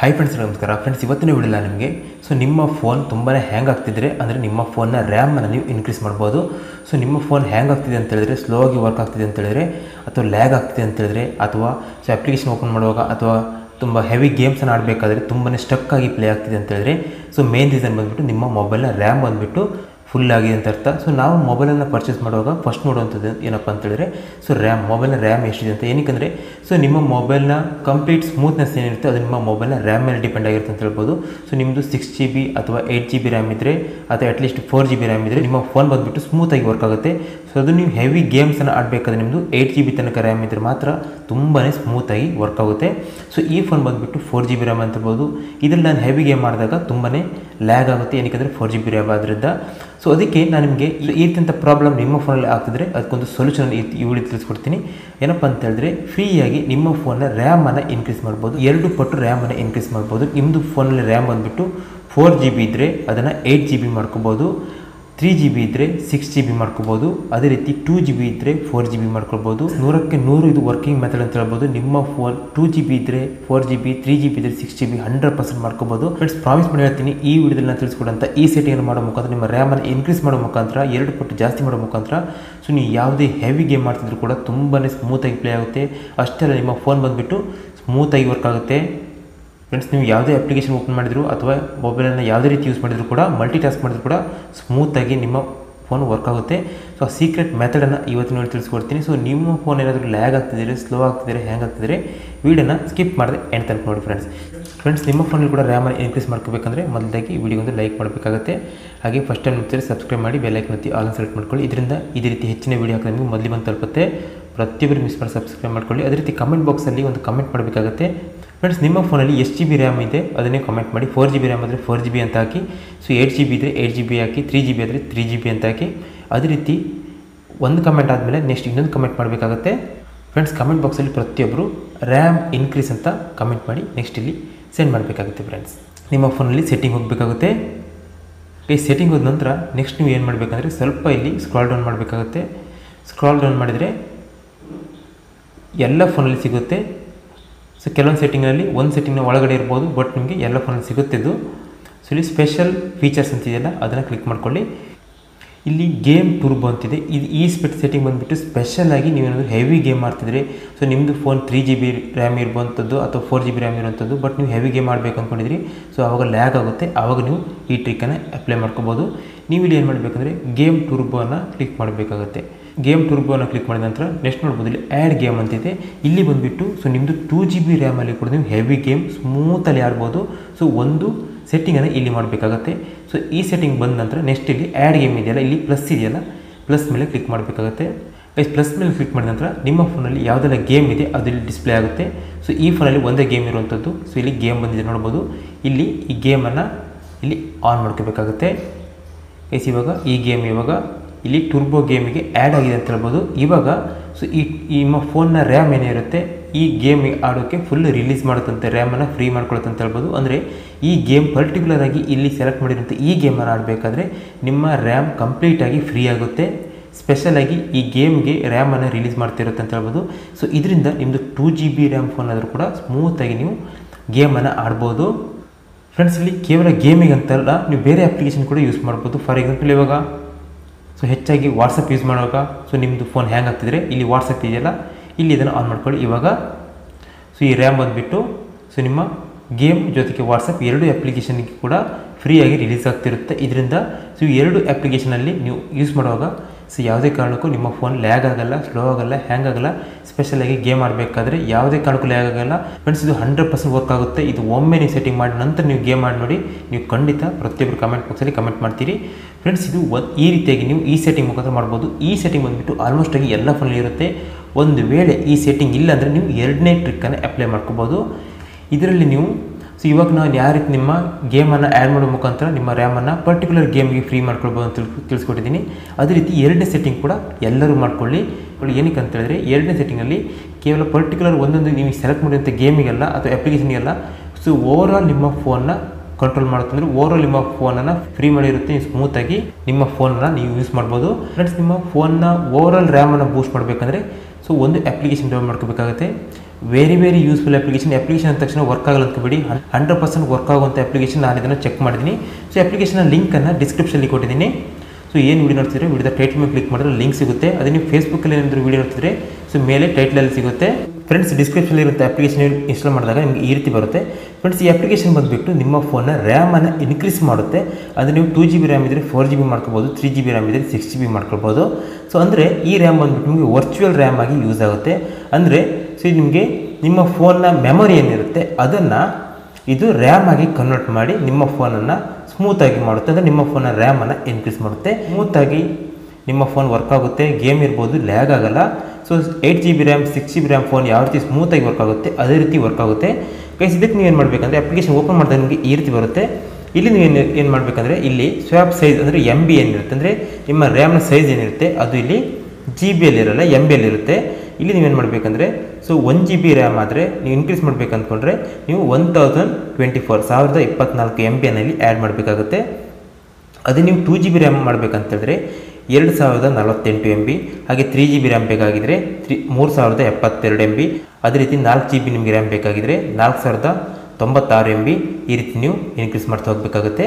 hi friends ನಮಸ್ಕಾರ friends ಇವತ್ತಿನ ವಿಡಿಯೋಲ್ಲ ನಿಮಗೆ ಸೊ ನಿಮ್ಮ ಫೋನ್ ತುಂಬಾ ಹ್ಯಾಂಗ್ ಆಗ್ತಿದ್ರೆ ಅಂದರೆ ನಿಮ್ಮ ಫೋನ್ನ ರ್ಯಾಮನ್ನು ನೀವು ಇನ್ಕ್ರೀಸ್ ಮಾಡ್ಬೋದು ಸೊ ನಿಮ್ಮ ಫೋನ್ ಹ್ಯಾಂಗ್ ಆಗ್ತಿದೆ ಅಂತ ಹೇಳಿದ್ರೆ ಸ್ಲೋ ಆಗಿ ವರ್ಕ್ ಆಗ್ತಿದೆ ಅಂತ ಹೇಳಿದ್ರೆ ಅಥವಾ ಲ್ಯಾಗ್ ಆಗ್ತಿದೆ ಅಂತ ಹೇಳಿದ್ರೆ ಅಥವಾ ಸೊ ಅಪ್ಲಿಕೇಶನ್ ಓಪನ್ ಮಾಡುವಾಗ ಅಥವಾ ತುಂಬ ಹೆವಿ ಗೇಮ್ಸನ್ನು ಆಡಬೇಕಾದ್ರೆ ತುಂಬಾ ಸ್ಟಕ್ ಆಗಿ ಪ್ಲೇ ಆಗ್ತಿದೆ ಅಂತ ಹೇಳಿದ್ರೆ ಸೊ ಮೇನ್ ರೀಸನ್ ಬಂದುಬಿಟ್ಟು ನಿಮ್ಮ ಮೊಬೈಲ್ನ ರ್ಯಾಮ್ ಬಂದುಬಿಟ್ಟು ಫುಲ್ ಆಗಿದೆ ಅಂತ ಅರ್ಥ ಸೊ ನಾವು ಮೊಬೈಲನ್ನು ಪರ್ಚೇಸ್ ಮಾಡುವಾಗ ಫಸ್ಟ್ ನೋಡುವಂಥದ್ದು ಏನಪ್ಪ ಅಂತ ಹೇಳಿದ್ರೆ ಸೊ ರ್ಯಾಮ್ ಮೊಬೈಲ್ನ ರ್ಯಾಮ್ ಎಷ್ಟಿದೆ ಅಂತ ಏನಕ್ಕೆ ಸೊ ನಿಮ್ಮ ಮೊಬೈಲ್ನ ಕಂಪ್ಲೀಟ್ ಸ್ಮೂತ್ನೆಸ್ ಏನಿರುತ್ತೆ ಅದು ನಿಮ್ಮ ಮೊಬೈಲ್ನ ರ್ಯಾಮ್ ಮೇಲೆ ಡಿಪೆಂಡ್ ಆಗಿರುತ್ತೆ ಅಂತ ಹೇಳ್ಬೋದು ಸೊ ನಿಮ್ಮದು ಸಿಕ್ಸ್ ಜಿ ಬಿ ಅಥವಾ ಏಯ್ಟ್ ಜಿ ಬಿ ರ್ಯಾಮ್ ಇದ್ದರೆ ಅಥವಾ at least four G B RAM ಇದ್ದರೆ ನಿಮ್ಮ ಫೋನ್ ಬಂದುಬಿಟ್ಟು ಸ್ಮೂತಾಗಿ ವರ್ಕ್ ಆಗುತ್ತೆ ಸೊ ಅದು ನೀವು ಹೆವಿ ಗೇಮ್ಸನ್ನು ಆಡಬೇಕಾದ್ರೆ ನಿಮ್ಮದು ಏಯ್ಟ್ ಜಿ ಬಿ ತನಕ ರ್ಯಾಮ್ ಇದ್ದರೆ ಮಾತ್ರ ತುಂಬಾ ಸ್ಮೂತಾಗಿ ವರ್ಕ್ ಆಗುತ್ತೆ ಸೊ ಈ ಫೋನ್ ಬಂದುಬಿಟ್ಟು ಫೋರ್ ಜಿ ಬಿ ರ್ಯಾಮ್ ಅಂತ ಹೇಳ್ಬೋದು ಇದರಲ್ಲಿ ನಾನು ಹೆವಿ ಗೇಮ್ ಮಾಡಿದಾಗ ತುಂಬಾ ಲ್ಯಾಗ್ ಆಗುತ್ತೆ ಏನಕ್ಕೆ ಫೋರ್ ಜಿ ಬಿ ರ್ಯಾಮ್ ಆದ್ದರಿಂದ ಸೊ ಅದಕ್ಕೆ ನಾನು ನಿಮಗೆ ಈ ರೀತಿಯಂಥ ಪ್ರಾಬ್ಲಮ್ ನಿಮ್ಮ ಫೋನಲ್ಲಿ ಆಗ್ತಿದ್ರೆ ಅದಕ್ಕೊಂದು ಸೊಲ್ಯೂಷನ್ ಈ ವಿಡಿಯೋ ತಿಳಿಸ್ಕೊಡ್ತೀನಿ ಏನಪ್ಪ ಅಂತ ಹೇಳಿದ್ರೆ ಫ್ರೀಯಾಗಿ ನಿಮ್ಮ ಫೋನ್ನ ರ್ಯಾಮನ್ನು ಇನ್ಕ್ರೀಸ್ ಮಾಡ್ಬೋದು ಎರಡು ಪಟ್ಟು ರ್ಯಾಮನ್ನು ಇನ್ಕ್ರೀಸ್ ಮಾಡ್ಬೋದು ನಿಮ್ಮದು ಫೋನಲ್ಲಿ ರ್ಯಾಮ್ ಬಂದುಬಿಟ್ಟು ಫೋರ್ ಜಿ ಬಿ ಇದ್ದರೆ ಅದನ್ನು ಏಯ್ಟ್ ಜಿ ಬಿ ಮಾಡ್ಕೋಬೋದು ತ್ರೀ ಜಿ ಬಿ ಇದ್ದರೆ ಸಿಕ್ಸ್ ಜಿ ಬಿ ಮಾಡ್ಕೋಬೋದು ಅದೇ ರೀತಿ ಟೂ ಜಿ ಬಿ ಇದ್ದರೆ ಫೋರ್ ಜಿ ಬಿ ಮಾಡ್ಕೊಳ್ಬೋದು ನೂರಕ್ಕೆ ನೂರು ಇದು ವರ್ಕಿಂಗ್ ಮೆಥಡ್ ಅಂತ ಹೇಳ್ಬೋದು ನಿಮ್ಮ ಫೋನ್ ಟೂ ಜಿ ಬಿ ಇದ್ದರೆ four G B three G B ಇದ್ದರೆ six G B hundred percent ಮಾಡ್ಕೋಬೋದು ಫ್ರೆಂಡ್ಸ್ ಪ್ರಾಮಿಸ್ ಮಾಡಿ ಹೇಳ್ತೀನಿ ಈ ವಿಡಿಯೋದಲ್ಲಿ ನಾನು ತಿಳಿಸ್ಕೊಡಂತ ಈ ಸೆಟ್ಟಿಂಗ್ ಮಾಡೋ ಮುಖಾಂತರ ನಿಮ್ಮ ರ್ಯಾಮನ್ನು ಇನ್ಕ್ರೀಸ್ ಮಾಡೋ ಮುಖಾಂತರ ಎರಡು ಪಟ್ಟು ಜಾಸ್ತಿ ಮಾಡೋ ಮುಖಾಂತರ ಸೊ ನೀವು ಯಾವುದೇ ಹೆವಿ ಗೇಮ್ ಮಾಡ್ತಿದ್ರು ಕೂಡ ತುಂಬಾ ಸ್ಮೂತಾಗಿ ಪ್ಲೇ ಆಗುತ್ತೆ ಅಷ್ಟೇ ಅಲ್ಲ ನಿಮ್ಮ ಫೋನ್ ಬಂದುಬಿಟ್ಟು ಸ್ಮೂತಾಗಿ ವರ್ಕ್ ಆಗುತ್ತೆ ಫ್ರೆಂಡ್ಸ್ ನೀವು ಯಾವುದೇ ಅಪ್ಲಿಕೇಶನ್ ಓಪನ್ ಮಾಡಿದ್ರು ಅಥವಾ ಮೊಬೈಲನ್ನು ಯಾವುದೇ ರೀತಿ ಯೂಸ್ ಮಾಡಿದ್ರು ಕೂಡ ಮಲ್ಟಿ ಟಾಸ್ಕ್ ಮಾಡಿದ್ರು ಕೂಡ ಸ್ಮೂತಾಗಿ ನಿಮ್ಮ ಫೋನ್ ವರ್ಕ್ ಆಗುತ್ತೆ ಸೊ ಆ ಸೀಕ್ರೆಟ್ ಮೆಥಡನ್ನು ಇವತ್ತಿನ ನೋಡಿ ತಿಳಿಸ್ಕೊಡ್ತೀನಿ ಸೊ ನಿಮ್ಮ ಫೋನ್ ಏನಾದರೂ ಲ್ಯಾಗ್ ಆಗ್ತಿದ್ರೆ ಸ್ಲೋ ಆಗ್ತಿದ್ರೆ ಹ್ಯಾಂಗ್ ಆಗ್ತಿದ್ರೆ ವೀಡಿಯೋನ ಸ್ಕಿಪ್ ಮಾಡಿದ್ರೆ ಎಂಡ್ ತನಕ ನೋಡಿ ಫ್ರೆಂಡ್ಸ್ ಫ್ರೆಂಡ್ಸ್ ನಿಮ್ಮ ಫೋನಲ್ಲಿ ಕೂಡ ರ್ಯಾಮನ್ನು ಇನ್ಕ್ರೀಸ್ ಮಾಡ್ಕೋಬೇಕಂದ್ರೆ ಮೊದಲಾಗಿ ವಿಡಿಯೋಗೊಂದು ಲೈಕ್ ಮಾಡಬೇಕಾಗುತ್ತೆ ಹಾಗೆ ಫಸ್ಟ್ ಟೈಮ್ ನೋಡ್ತೀರಿ ಸಬ್ಸ್ಕ್ರೈಬ್ ಮಾಡಿ ಬೆಲ್ಲೈಕ್ ಒತ್ತಿ ಆಲ್ ಸೆಲೆಕ್ಟ್ ಮಾಡ್ಕೊಳ್ಳಿ ಇದರಿಂದ ಇದೇ ರೀತಿ ಹೆಚ್ಚಿನ ವೀಡಿಯೋ ಹಾಕಿದ್ರೆ ನಿಮಗೆ ಮೊದಲು ಬಂದು ತಲುಪುತ್ತೆ ಪ್ರತಿಯೊಬ್ಬರು ಮಿಸ್ ಮಾಡಿ ಸಬ್ಸ್ಕ್ರೈಬ್ ಮಾಡ್ಕೊಳ್ಳಿ ಅದೇ ರೀತಿ ಕಮೆಂಟ್ ಬಾಕ್ಸಲ್ಲಿ ಒಂದು ಕಮೆಂಟ್ ಮಾಡಬೇಕಾಗುತ್ತೆ ಫ್ರೆಂಡ್ಸ್ ನಿಮ್ಮ ಫೋನಲ್ಲಿ ಎಷ್ಟು ಜಿ ಬಿ ರ್ಯಾಮ್ ಇದೆ ಅದನ್ನೇ ಕಮೆಂಟ್ ಮಾಡಿ ಫೋರ್ ಜಿ ಬಿ ರ್ಯಾಮ್ ಆದರೆ ಫೋರ್ ಜಿ ಬಿ ಅಂತ ಹಾಕಿ ಸೊ ಏಯ್ಟ್ ಜಿ ಬಿ ಇದ್ದರೆ ಏಯ್ಟ್ ಜಿ ಬಿ ಹಾಕಿ ತ್ರೀ ಜಿ ಬಿ ಆದರೆ ತ್ರೀ ಜಿ ಬಿ ಅಂತ ಹಾಕಿ ಅದೇ ರೀತಿ ಒಂದು ಕಮೆಂಟ್ ಆದಮೇಲೆ ನೆಕ್ಸ್ಟ್ ಇನ್ನೊಂದು ಕಮೆಂಟ್ ಮಾಡಬೇಕಾಗುತ್ತೆ ಫ್ರೆಂಡ್ಸ್ ಕಮೆಂಟ್ ಬಾಕ್ಸಲ್ಲಿ ಪ್ರತಿಯೊಬ್ಬರು ರ್ಯಾಮ್ ಇನ್ಕ್ರೀಸ್ ಅಂತ ಕಮೆಂಟ್ ಮಾಡಿ ನೆಕ್ಸ್ಟ್ ಇಲ್ಲಿ ಸೆಂಡ್ ಮಾಡಬೇಕಾಗುತ್ತೆ ಫ್ರೆಂಡ್ಸ್ ನಿಮ್ಮ ಫೋನಲ್ಲಿ ಸೆಟ್ಟಿಂಗ್ ಹೋಗಬೇಕಾಗುತ್ತೆ ಈ ಸೆಟ್ಟಿಂಗ್ ಹೋದ ನಂತರ ನೆಕ್ಸ್ಟ್ ನೀವು ಏನು ಮಾಡಬೇಕಂದ್ರೆ ಸ್ವಲ್ಪ ಇಲ್ಲಿ ಸ್ಕ್ರಾಲ್ ಡೌನ್ ಮಾಡಬೇಕಾಗುತ್ತೆ ಸ್ಕ್ರಾಲ್ ಡೌನ್ ಮಾಡಿದರೆ ಎಲ್ಲ ಫೋನಲ್ಲಿ ಸಿಗುತ್ತೆ ಸೊ ಕೆಲವೊಂದು ಸೆಟ್ಟಿಂಗಲ್ಲಿ ಒಂದು ಸೆಟ್ಟಿಂಗ್ನ ಒಳಗಡೆ ಇರ್ಬೋದು ಬಟ್ ನಿಮಗೆ ಎಲ್ಲ ಫೋನಲ್ಲಿ ಸಿಗುತ್ತೆ ಇದು ಸೊ ಇಲ್ಲಿ ಸ್ಪೆಷಲ್ ಫೀಚರ್ಸ್ ಅಂತಿದೆಯಲ್ಲ ಅದನ್ನು ಕ್ಲಿಕ್ ಮಾಡ್ಕೊಳ್ಳಿ ಇಲ್ಲಿ ಗೇಮ್ ಟೂರ್ಬೋ ಅಂತಿದೆ ಇದು ಈ ಸ್ಪೆಟ್ ಸೆಟ್ಟಿಂಗ್ ಬಂದುಬಿಟ್ಟು ಸ್ಪೆಷಲಾಗಿ ನೀವೇನಾದರೂ ಹೆವಿ ಗೇಮ್ ಮಾಡ್ತಿದ್ರೆ ಸೊ ನಿಮ್ಮದು phone three G B RAM ಇರುವಂಥದ್ದು ಅಥವಾ ಫೋರ್ ಜಿ ಬಿ ರ್ಯಾಮ್ ಇರುವಂಥದ್ದು ಬಟ್ ನೀವು ಹೆವಿ ಗೇಮ್ ಮಾಡಬೇಕು ಅಂದ್ಕೊಂಡಿದ್ರಿ ಸೊ ಆವಾಗ ಲ್ಯಾಗ್ ಆಗುತ್ತೆ ಆವಾಗ ನೀವು ಈ ಟ್ರಿಕ್ಕನ್ನು ಅಪ್ಲೈ ಮಾಡ್ಕೋಬೋದು ನೀವು ಇಲ್ಲಿ ಏನು ಮಾಡಬೇಕಂದ್ರೆ ಗೇಮ್ ಟೂರ್ಬೋನ ಕ್ಲಿಕ್ ಮಾಡಬೇಕಾಗುತ್ತೆ ಗೇಮ್ ಟೂರ್ಬೋನ ಕ್ಲಿಕ್ ಮಾಡಿದ ನಂತರ ನೆಕ್ಸ್ಟ್ ನೋಡ್ಬೋದು ಇಲ್ಲಿ ಆ್ಯಡ್ ಗೇಮ್ ಅಂತಿದೆ ಇಲ್ಲಿ ಬಂದುಬಿಟ್ಟು ಸೊ ನಿಮ್ಮದು ಟೂ ಜಿ ಬಿ ರ್ಯಾಮಲ್ಲಿ ಕೂಡ ನೀವು ಹೆವಿ ಗೇಮ್ ಸ್ಮೂತಲ್ಲಿ ಆಡ್ಬೋದು ಸೊ ಒಂದು ಸೆಟ್ಟಿಂಗನ್ನು ಇಲ್ಲಿ ಮಾಡಬೇಕಾಗತ್ತೆ ಸೊ ಈ ಸೆಟ್ಟಿಂಗ್ ಬಂದ ನಂತರ ನೆಕ್ಸ್ಟ್ ಇಲ್ಲಿ ಆ್ಯಡ್ ಗೇಮ್ ಇದೆಯಲ್ಲ ಇಲ್ಲಿ ಪ್ಲಸ್ ಇದೆಯಲ್ಲ ಪ್ಲಸ್ ಮೇಲೆ ಕ್ಲಿಕ್ ಮಾಡಬೇಕಾಗತ್ತೆ ಗೈಸ್ ಪ್ಲಸ್ ಮೇಲೆ ಕ್ಲಿಕ್ ಮಾಡಿದ ನಂತರ ನಿಮ್ಮ ಫೋನಲ್ಲಿ ಯಾವುದೆಲ್ಲ ಗೇಮ್ ಇದೆ ಅದು ಇಲ್ಲಿ ಡಿಸ್ಪ್ಲೇ ಆಗುತ್ತೆ ಸೊ ಈ ಫೋನಲ್ಲಿ ಒಂದೇ ಗೇಮ್ ಇರುವಂಥದ್ದು ಸೊ ಇಲ್ಲಿ ಗೇಮ್ ಬಂದಿದೆ ನೋಡ್ಬೋದು ಇಲ್ಲಿ ಈ ಗೇಮನ್ನು ಇಲ್ಲಿ ಆನ್ ಮಾಡ್ಕೋಬೇಕಾಗುತ್ತೆ ಗೈಸ್ ಇವಾಗ ಈ ಗೇಮ್ ಇವಾಗ ಇಲ್ಲಿ ಟುರ್ಬೋ ಗೇಮಿಗೆ ಆ್ಯಡ್ ಆಗಿದೆ ಅಂತ ಹೇಳ್ಬೋದು ಇವಾಗ ಸೊ ಈ ನಿಮ್ಮ ಫೋನ್ನ ರ್ಯಾಮ್ ಏನಿರುತ್ತೆ ಈ ಗೇಮ್ ಆಡೋಕ್ಕೆ ಫುಲ್ ರಿಲೀಸ್ ಮಾಡುತ್ತಂತೆ ರ್ಯಾಮನ್ನು ಫ್ರೀ ಮಾಡ್ಕೊಳುತ್ತೆ ಅಂತ ಹೇಳ್ಬೋದು ಅಂದರೆ ಈ ಗೇಮ್ ಪರ್ಟಿಕ್ಯುಲರ್ ಆಗಿ ಇಲ್ಲಿ ಸೆಲೆಕ್ಟ್ ಮಾಡಿರೋಂಥ ಈ ಗೇಮನ್ನು ಆಡಬೇಕಾದ್ರೆ ನಿಮ್ಮ ರ್ಯಾಮ್ ಕಂಪ್ಲೀಟಾಗಿ ಫ್ರೀ ಆಗುತ್ತೆ ಸ್ಪೆಷಲಾಗಿ ಈ ಗೇಮ್ಗೆ ರ್ಯಾಮನ್ನು ರಿಲೀಸ್ ಮಾಡ್ತಿರುತ್ತೆ ಅಂತ ಹೇಳ್ಬೋದು ಸೊ ಇದರಿಂದ ನಿಮ್ಮದು two G B RAM phone ಆದರೂ ಕೂಡ ಸ್ಮೂತಾಗಿ ನೀವು ಗೇಮನ್ನು ಆಡ್ಬೋದು ಫ್ರೆಂಡ್ಸ್ ಇಲ್ಲಿ ಕೇವಲ ಗೇಮಿಗೆ ಅಂತಲ್ಲ ನೀವು ಬೇರೆ ಅಪ್ಲಿಕೇಶನ್ ಕೂಡ ಯೂಸ್ ಮಾಡ್ಬೋದು ಫಾರ್ ಎಕ್ಸಾಂಪಲ್ ಇವಾಗ ಸೊ ಹೆಚ್ಚಾಗಿ ವಾಟ್ಸಪ್ ಯೂಸ್ ಮಾಡುವಾಗ ಸೊ ನಿಮ್ಮದು ಫೋನ್ ಹ್ಯಾಂಗ್ ಆಗ್ತಿದ್ರೆ ಇಲ್ಲಿ ವಾಟ್ಸಪ್ ಇದೆಯಲ್ಲ ಇಲ್ಲಿ ಇದನ್ನು ಆನ್ ಮಾಡ್ಕೊಳ್ಳಿ ಇವಾಗ ಸೊ ಈ ರ್ಯಾಮ್ ಬಂದುಬಿಟ್ಟು ಸೊ ನಿಮ್ಮ ಗೇಮ್ ಜೊತೆಗೆ ವಾಟ್ಸಪ್ ಎರಡು ಅಪ್ಲಿಕೇಶನ್ಗೆ ಕೂಡ ಫ್ರೀಯಾಗಿ ರಿಲೀಸ್ ಆಗ್ತಿರುತ್ತೆ ಇದರಿಂದ ಸೊ ಈ ಎರಡು ಅಪ್ಲಿಕೇಶನಲ್ಲಿ ನೀವು ಯೂಸ್ ಮಾಡುವಾಗ ಸೊ ಯಾವುದೇ ಕಾರಣಕ್ಕೂ ನಿಮ್ಮ ಫೋನ್ ಲ್ಯಾಗ್ ಆಗಲ್ಲ ಸ್ಲೋ ಆಗಲ್ಲ ಹ್ಯಾಂಗ್ ಆಗಲ್ಲ ಸ್ಪೆಷಲಾಗಿ ಗೇಮ್ ಆಡಬೇಕಾದ್ರೆ ಯಾವುದೇ ಕಾರಣಕ್ಕೂ ಲ್ಯಾಗ್ ಆಗಲ್ಲ ಫ್ರೆಂಡ್ಸ್ ಇದು ಹಂಡ್ರೆಡ್ ಪರ್ಸೆಂಟ್ ವರ್ಕ್ ಆಗುತ್ತೆ ಇದು ಒಮ್ಮೆ ನೀವು ಸೆಟ್ಟಿಂಗ್ ಮಾಡಿ ನಂತರ ನೀವು ಗೇಮ್ ಮಾಡಿ ನೋಡಿ ನೀವು ಖಂಡಿತ ಪ್ರತಿಯೊಬ್ಬರು ಕಮೆಂಟ್ ಬಾಕ್ಸಲ್ಲಿ ಕಮೆಂಟ್ ಮಾಡ್ತೀರಿ ಫ್ರೆಂಡ್ಸ್ ಇದು ಒಂದು ಈ ರೀತಿಯಾಗಿ ನೀವು ಈ ಸೆಟ್ಟಿಂಗ್ ಮುಖಾಂತರ ಮಾಡ್ಬೋದು ಈ ಸೆಟ್ಟಿಂಗ್ ಬಂದುಬಿಟ್ಟು ಆಲ್ಮೋಸ್ಟ್ ಆಗಿ ಎಲ್ಲ ಫೋನಲ್ಲಿ ಇರುತ್ತೆ ಒಂದು ವೇಳೆ ಈ ಸೆಟ್ಟಿಂಗ್ ಇಲ್ಲ ಅಂದರೆ ನೀವು ಎರಡನೇ ಟ್ರಿಕ್ಕನ್ನು ಅಪ್ಲೈ ಮಾಡ್ಕೋಬೋದು ಇದರಲ್ಲಿ ನೀವು ಸೊ ಇವಾಗ ನಾವು ಯಾವ ರೀತಿ ನಿಮ್ಮ ಗೇಮನ್ನು ಆ್ಯಡ್ ಮಾಡೋ ಮುಖಾಂತರ ನಿಮ್ಮ ರ್ಯಾಮನ್ನು ಪರ್ಟಿಕ್ಯುಲರ್ ಗೇಮ್ಗೆ ಫ್ರೀ ಮಾಡ್ಕೊಳ್ಬೋದು ಅಂತ ತಿಳ್ಕೊ ತಿಳಿಸ್ಕೊಟ್ಟಿದ್ದೀನಿ ಅದೇ ರೀತಿ ಎರಡನೇ ಸೆಟ್ಟಿಂಗ್ ಕೂಡ ಎಲ್ಲರೂ ಮಾಡ್ಕೊಳ್ಳಿ ಏನಕ್ಕೆ ಅಂತ ಹೇಳಿದ್ರೆ ಎರಡನೇ ಸೆಟ್ಟಿಂಗಲ್ಲಿ ಕೇವಲ ಪರ್ಟಿಕ್ಯುಲರ್ ಒಂದೊಂದು ನೀವು ಸೆಲೆಕ್ಟ್ ಮಾಡಿದಂಥ ಗೇಮಿಗೆಲ್ಲ ಅಥವಾ ಅಪ್ಲಿಕೇಶನ್ಗೆಲ್ಲ ಸೊ ಓವರಾಲ್ ನಿಮ್ಮ ಫೋನ್ನ ಕಂಟ್ರೋಲ್ ಮಾಡುತ್ತೆ ಅಂದರೆ ಓವರಾಲ್ ನಿಮ್ಮ ಫೋನನ್ನು ಫ್ರೀ ಮಾಡಿರುತ್ತೆ ನೀವು ಸ್ಮೂತಾಗಿ ನಿಮ್ಮ ಫೋನನ್ನು ನೀವು ಯೂಸ್ ಮಾಡ್ಬೋದು ಫ್ರೆಂಡ್ಸ್ ನಿಮ್ಮ ಫೋನ್ನ ಓವರಾಲ್ ರ್ಯಾಮನ್ನು ಬೂಸ್ಟ್ ಮಾಡಬೇಕಂದ್ರೆ ಸೊ ಒಂದು ಅಪ್ಲಿಕೇಶನ್ ಡೌನ್ಲೋಡ್ ಮಾಡ್ಕೋಬೇಕಾಗುತ್ತೆ very very useful application application ಅಂದ ತಕ್ಷಣ ವರ್ಕ್ ಆಗಲ್ಲ ಅಂದ್ಕೊಬೇಡಿ ಹಂಡ್ರೆಡ್ ಪರ್ಸೆಂಟ್ ವರ್ಕ್ ಆಗುವಂಥ ಅಪ್ಲಿಕೇಶನ್ ನಾನು ಇದನ್ನು ಚೆಕ್ ಮಾಡಿದ್ದೀನಿ ಸೊ ಅಪ್ಲಿಕೇಶನ್ ಲಿಂಕನ್ನು ಡಿಸ್ಕ್ರಿಪ್ಷನಲ್ಲಿ ಕೊಟ್ಟಿದ್ದೀನಿ ಸೊ ಏನು ವೀಡಿಯೋ ನೋಡ್ತಿದ್ರೆ ವಿಡಿಯೋದ ಟೈಟ್ಲ್ ಮೇಲೆ ಕ್ಲಿಕ್ ಮಾಡಿದ್ರೆ ಲಿಂಕ್ ಸಿಗುತ್ತೆ ಅದೇ ನೀವು ಫೇಸ್ಬುಕ್ಕಲ್ಲಿ ಏನಾದರೂ ವೀಡಿಯೋ ನೋಡ್ತಿದ್ರೆ ಸೊ ಮೇಲೆ ಟೈಟ್ಲಲ್ಲಿ ಸಿಗುತ್ತೆ ಫ್ರೆಂಡ್ಸ್ ಡಿಸ್ಕ್ರಿಪ್ಷನ್ ಇರುತ್ತೆ ಅಪ್ಲಿಕೇಶನ್ ಇನ್ಸ್ಟಾಲ್ ಮಾಡಿದಾಗ ನಿಮಗೆ ಈ ರೀತಿ ಬರುತ್ತೆ ಫ್ರೆಂಡ್ಸ್ ಈ ಅಪ್ಲಿಕೇಶನ್ ಬಂದುಬಿಟ್ಟು ನಿಮ್ಮ ಫೋನ್ನ ರ್ಯಾಮನ್ನು ಇನ್ಕ್ರೀಸ್ ಮಾಡುತ್ತೆ ಅಂದರೆ ನೀವು ಟೂ ಜಿ ಬಿ ರ್ಯಾಮ್ ಇದ್ದರೆ ಫೋರ್ ಜಿ ಬಿ ಮಾಡ್ಕೋಬೋದು ತ್ರೀ ಜಿ ಬಿ ರ್ಯಾಮ್ ಇದ್ದರೆ ಸಿಕ್ಸ್ ಜಿ ಬಿ ಮಾಡ್ಕೊಳ್ಬೋದು ಸೊ ಅಂದರೆ ಈ ರ್ಯಾಮ್ ಬಂದುಬಿಟ್ಟು ನಿಮಗೆ ವರ್ಚುವಲ್ ರ್ಯಾಮ್ ಆಗಿ ಯೂಸ್ ಆಗುತ್ತೆ ಅಂದರೆ ಸೊ ಇದು ನಿಮಗೆ ನಿಮ್ಮ ಫೋನ್ನ ಮೆಮೊರಿ ಏನಿರುತ್ತೆ ಅದನ್ನು ಇದು ರ್ಯಾಮ್ ಆಗಿ ಕನ್ವರ್ಟ್ ಮಾಡಿ ನಿಮ್ಮ ಫೋನನ್ನು ಸ್ಮೂತಾಗಿ ಮಾಡುತ್ತೆ ಅಂದರೆ ನಿಮ್ಮ ಫೋನ್ನ ರ್ಯಾಮನ್ನು ಇನ್ಕ್ರೀಸ್ ಮಾಡುತ್ತೆ ಸ್ಮೂತಾಗಿ ನಿಮ್ಮ ಫೋನ್ ವರ್ಕ್ ಆಗುತ್ತೆ ಗೇಮ್ ಇರ್ಬೋದು ಲ್ಯಾಗ್ ಆಗಲ್ಲ so eight G B RAM six G B RAM phone ಯಾವ ರೀತಿ ಸ್ಮೂತಾಗಿ ವರ್ಕ್ ಆಗುತ್ತೆ ಅದೇ ರೀತಿ ವರ್ಕ್ ಆಗುತ್ತೆ ಗೈಸ್ ಇದಕ್ಕೆ ನೀವು ಏನು ಮಾಡಬೇಕಂದ್ರೆ ಅಪ್ಲಿಕೇಶನ್ ಓಪನ್ ಮಾಡಿದಾಗ ನಿಮಗೆ ಈ ರೀತಿ ಬರುತ್ತೆ ಇಲ್ಲಿ ನೀವು ಏನು ಏನು ಮಾಡಬೇಕಂದ್ರೆ ಇಲ್ಲಿ ಸ್ವ್ಯಾಪ್ ಸೈಜ್ ಅಂದರೆ ಎಮ್ ಬಿ ಏನಿರುತ್ತೆ ಅಂದರೆ ನಿಮ್ಮ ರ್ಯಾಮ್ನ ಸೈಜ್ ಏನಿರುತ್ತೆ ಅದು ಇಲ್ಲಿ ಜಿ ಬಿಯಲ್ಲಿರಲ್ಲ ಎಮ್ ಬಿಯಲ್ಲಿರುತ್ತೆ ಇಲ್ಲಿ ನೀವೇನು ಮಾಡಬೇಕಂದ್ರೆ so one G B RAM ಆದರೆ ನೀವು ಇನ್ಕ್ರೀಸ್ ಮಾಡಬೇಕು ಅಂದ್ಕೊಂಡ್ರೆ ನೀವು ಒನ್ ತೌಸಂಡ್ ಟ್ವೆಂಟಿ ಫೋರ್ ಸಾವಿರದ ಇಪ್ಪತ್ನಾಲ್ಕು ಎಮ್ ಬಿ ಅಲ್ಲಿ ಆ್ಯಡ್ ಮಾಡಬೇಕಾಗುತ್ತೆ ಅದೇ ನೀವು ಟೂ ಜಿ ಬಿ ರ್ಯಾಮ್ ಮಾಡಬೇಕಂತೇಳಿದ್ರೆ ಎರಡು ಸಾವಿರದ ನಲವತ್ತೆಂಟು ಎಮ್ ಬಿ ಹಾಗೆ ತ್ರೀ ಜಿ ಬಿ ರ್ಯಾಮ್ ಬೇಕಾಗಿದ್ದರೆ ತ್ರೀ ಮೂರು ಸಾವಿರದ ಎಪ್ಪತ್ತೆರಡು ಎಮ್ ಬಿ ಅದೇ ರೀತಿ ನಾಲ್ಕು ಜಿ ಬಿ ನಿಮಗೆ ರ್ಯಾಮ್ ಬೇಕಾಗಿದ್ದರೆ ನಾಲ್ಕು ಸಾವಿರದ ತೊಂಬತ್ತಾರು ಎಮ್ ಬಿ ಈ ರೀತಿ ನೀವು ಇನ್ಕ್ರೀಸ್ ಮಾಡ್ತಾ ಹೋಗಬೇಕಾಗುತ್ತೆ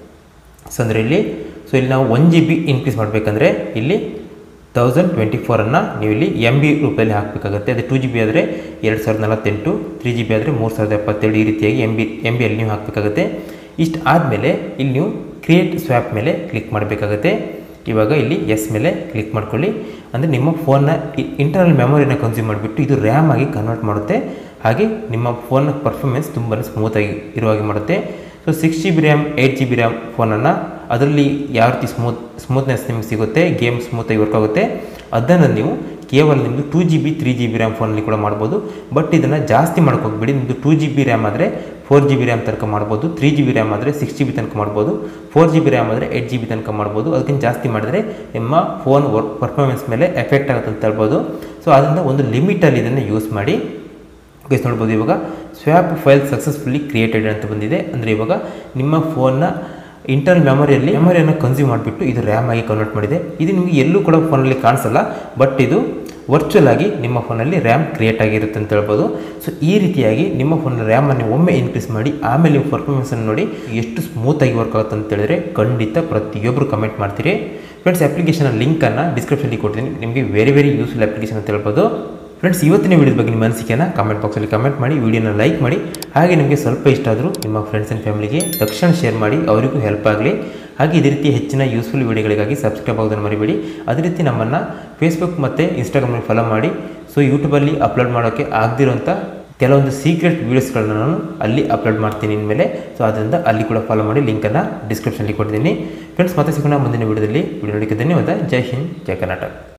ಸೊ ಅಂದರೆ ಇಲ್ಲಿ ಸೊ ಇಲ್ಲಿ ನಾವು ಒನ್ ಜಿ ಬಿ ಇನ್ಕ್ರೀಸ್ ಮಾಡಬೇಕಂದ್ರೆ ಇಲ್ಲಿ ತೌಸಂಡ್ ಟ್ವೆಂಟಿ ಫೋರನ್ನು ನೀವು ಇಲ್ಲಿ ಎಮ್ ಬಿ ರೂಪದಲ್ಲಿ ಹಾಕಬೇಕಾಗುತ್ತೆ ಅದೇ ಟೂ ಜಿ ಬಿ ಆದರೆ ಎರಡು ಸಾವಿರದ ನಲವತ್ತೆಂಟು ತ್ರೀ ಜಿ ಬಿ ಆದರೆ ಮೂರು ಸಾವಿರದ ಎಪ್ಪತ್ತೆರಡು ಈ ರೀತಿಯಾಗಿ ಎಮ್ ಬಿ ಎಮ್ ಬಿಯಲ್ಲಿ ನೀವು ಹಾಕಬೇಕಾಗುತ್ತೆ ಇಷ್ಟು ಆದಮೇಲೆ ಇಲ್ಲಿ ನೀವು ಕ್ರಿಯೇಟ್ ಸ್ವ್ಯಾಪ್ ಮೇಲೆ ಕ್ಲಿಕ್ ಮಾಡಬೇಕಾಗುತ್ತೆ ಇವಾಗ ಇಲ್ಲಿ ಎಸ್ ಮೇಲೆ ಕ್ಲಿಕ್ ಮಾಡ್ಕೊಳ್ಳಿ ಅಂದರೆ ನಿಮ್ಮ ಫೋನ್ನ ಇಂಟರ್ನಲ್ ಮೆಮೊರಿನ ಕನ್ಸ್ಯೂಮ್ ಮಾಡಿಬಿಟ್ಟು ಇದು ರ್ಯಾಮ್ ಆಗಿ ಕನ್ವರ್ಟ್ ಮಾಡುತ್ತೆ ಹಾಗೆ ನಿಮ್ಮ ಫೋನ್ನ ಪರ್ಫಾರ್ಮೆನ್ಸ್ ತುಂಬಾ ಸ್ಮೂತಾಗಿ ಇರುವ ಹಾಗೆ ಮಾಡುತ್ತೆ so six G B RAM eight G B RAM ಫೋನನ್ನು ಅದರಲ್ಲಿ ಯಾವ ರೀತಿ ಸ್ಮೂತ್ ಸ್ಮೂತ್ನೆಸ್ ನಿಮ್ಗೆ ಸಿಗುತ್ತೆ ಗೇಮ್ ಸ್ಮೂತಾಗಿ ವರ್ಕ್ ಆಗುತ್ತೆ ಅದನ್ನು ನೀವು ಕೇವಲ ನಿಮ್ಮದು two G B three G B RAM ಫೋನಲ್ಲಿ ಕೂಡ ಮಾಡ್ಬೋದು ಬಟ್ ಇದನ್ನು ಜಾಸ್ತಿ ಮಾಡ್ಕೋಗ್ಬಿಡಿ ನಿಮ್ಮದು ಟೂ ಜಿ ಬಿ ರ್ಯಾಮ್ ಆದರೆ ಫೋರ್ ಜಿ ಬಿ ರ್ಯಾಮ್ ತನಕ ಮಾಡ್ಬೋದು ತ್ರೀ ಜಿ ಬಿ ರ್ಯಾಮ್ ಆದರೆ ಸಿಕ್ಸ್ ಜಿ ಬಿ ತನಕ ಮಾಡ್ಬೋದು ಫೋರ್ ಜಿ ಬಿ ರ್ಯಾಮ್ ಆದರೆ ಏಯ್ಟ್ ಜಿ ಬಿ ತನಕ ಮಾಡ್ಬೋದು ಅದಕ್ಕಿಂತ ಜಾಸ್ತಿ ಮಾಡಿದ್ರೆ ನಿಮ್ಮ ಫೋನ್ ವರ್ಕ್ ಪರ್ಫಾರ್ಮೆನ್ಸ್ ಮೇಲೆ ಎಫೆಕ್ಟ್ ಆಗುತ್ತೆ ಅಂತ ಹೇಳ್ಬೋದು ಸೊ ಅದರಿಂದ ಒಂದು ಲಿಮಿಟಲ್ಲಿ ಇದನ್ನು ಯೂಸ್ ಮಾಡಿ ಗೈಸ್ ನೋಡ್ಬೋದು ಇವಾಗ ಸ್ವ್ಯಾಪ್ ಫೈಲ್ ಸಕ್ಸಸ್ಫುಲ್ಲಿ ಕ್ರಿಯೇಟೆಡ್ ಅಂತ ಬಂದಿದೆ ಅಂದರೆ ಇವಾಗ ನಿಮ್ಮ ಫೋನ್ನ ಇಂಟರ್ನಲ್ ಮೆಮೊರಿಯಲ್ಲಿ ಮೆಮೊರಿಯನ್ನು ಕನ್ಸ್ಯೂಮ್ ಮಾಡಿಬಿಟ್ಟು ಇದು ರ್ಯಾಮ್ ಆಗಿ ಕನ್ವರ್ಟ್ ಮಾಡಿದೆ ಇದು ನಿಮಗೆ ಎಲ್ಲೂ ಕೂಡ ಫೋನಲ್ಲಿ ಕಾಣಿಸಲ್ಲ ಬಟ್ ಇದು ವರ್ಚುವಲ್ ಆಗಿ ನಿಮ್ಮ ಫೋನಲ್ಲಿ ರ್ಯಾಮ್ ಕ್ರಿಯೇಟ್ ಆಗಿರುತ್ತೆ ಅಂತ ಹೇಳ್ಬೋದು ಸೊ ಈ ರೀತಿಯಾಗಿ ನಿಮ್ಮ ಫೋನ್ ರ್ಯಾಮನ್ನು ಒಮ್ಮೆ ಇನ್ಕ್ರೀಸ್ ಮಾಡಿ ಆಮೇಲೆ ನೀವು ಪರ್ಫಾರ್ಮೆನ್ಸನ್ನು ನೋಡಿ ಎಷ್ಟು ಸ್ಮೂತಾಗಿ ವರ್ಕ್ ಆಗುತ್ತೆ ಅಂತ ಹೇಳಿದ್ರೆ ಖಂಡಿತ ಪ್ರತಿಯೊಬ್ಬರು ಕಮೆಂಟ್ ಮಾಡ್ತೀರಿ ಫ್ರೆಂಡ್ಸ್ ಅಪ್ಲಿಕೇಶನ್ ಲಿಂಕನ್ನು ಡಿಸ್ಕ್ರಿಪ್ಷನಲ್ಲಿ ಕೊಡ್ತೀನಿ ನಿಮಗೆ ವೆರಿ ವೆರಿ ಯೂಸ್ಫುಲ್ ಅಪ್ಲಿಕೇಶನ್ ಅಂತ ಹೇಳ್ಬೋದು ಫ್ರೆಂಡ್ಸ್ ಇವತ್ತಿನ ವಿಡಿಯೋದ ಬಗ್ಗೆ ನಿಮ್ಮ ಅನಿಸಿಕೆನ ಕಮೆಂಟ್ ಬಾಕ್ಸಲ್ಲಿ ಕಮೆಂಟ್ ಮಾಡಿ ವಿಡಿಯೋನ ಲೈಕ್ ಮಾಡಿ ಹಾಗೆ ನಿಮಗೆ ಸ್ವಲ್ಪ ಇಷ್ಟ ಆದರೂ ನಿಮ್ಮ ಫ್ರೆಂಡ್ಸ್ ಆ್ಯಂಡ್ ಫ್ಯಾಮಿಲಿಗೆ ತಕ್ಷಣ ಶೇರ್ ಮಾಡಿ ಅವರಿಗೂ ಹೆಲ್ಪ್ ಆಗಲಿ ಹಾಗೆ ಇದೇ ರೀತಿ ಹೆಚ್ಚಿನ ಯೂಸ್ಫುಲ್ ವಿಡಿಯೋಗಳಿಗಾಗಿ ಸಬ್ಸ್ಕ್ರೈಬ್ ಆಗೋದನ್ನು ಮರಿಬೇಡಿ ಅದೇ ರೀತಿ ನಮ್ಮನ್ನು ಫೇಸ್ಬುಕ್ ಮತ್ತು ಇನ್ಸ್ಟಾಗ್ರಾಮಲ್ಲಿ ಫಾಲೋ ಮಾಡಿ ಸೊ ಯೂಟ್ಯೂಬಲ್ಲಿ ಅಪ್ಲೋಡ್ ಮಾಡೋಕ್ಕೆ ಆಗದಿರೋಂಥ ಕೆಲವೊಂದು ಸೀಕ್ರೆಟ್ ವೀಡಿಯೋಸ್ಗಳನ್ನ ನಾನು ಅಲ್ಲಿ ಅಪ್ಲೋಡ್ ಮಾಡ್ತೀನಿ ಇನ್ಮೇಲೆ ಸೊ ಅದರಿಂದ ಅಲ್ಲಿ ಕೂಡ ಫಾಲೋ ಮಾಡಿ ಲಿಂಕನ್ನು ಡಿಸ್ಕ್ರಿಪ್ಷನಲ್ಲಿ ಕೊಡ್ತೀನಿ ಫ್ರೆಂಡ್ಸ್ ಮತ್ತೆ ಸಿಗೋಣ ಮುಂದಿನ ವಿಡಿಯೋದಲ್ಲಿ ವಿಡಿಯೋ ನೋಡೋಕ್ಕೆ ಧನ್ಯವಾದ ಜೈ ಹಿಂದ್ ಜೈ ಕರ್ನಾಟಕ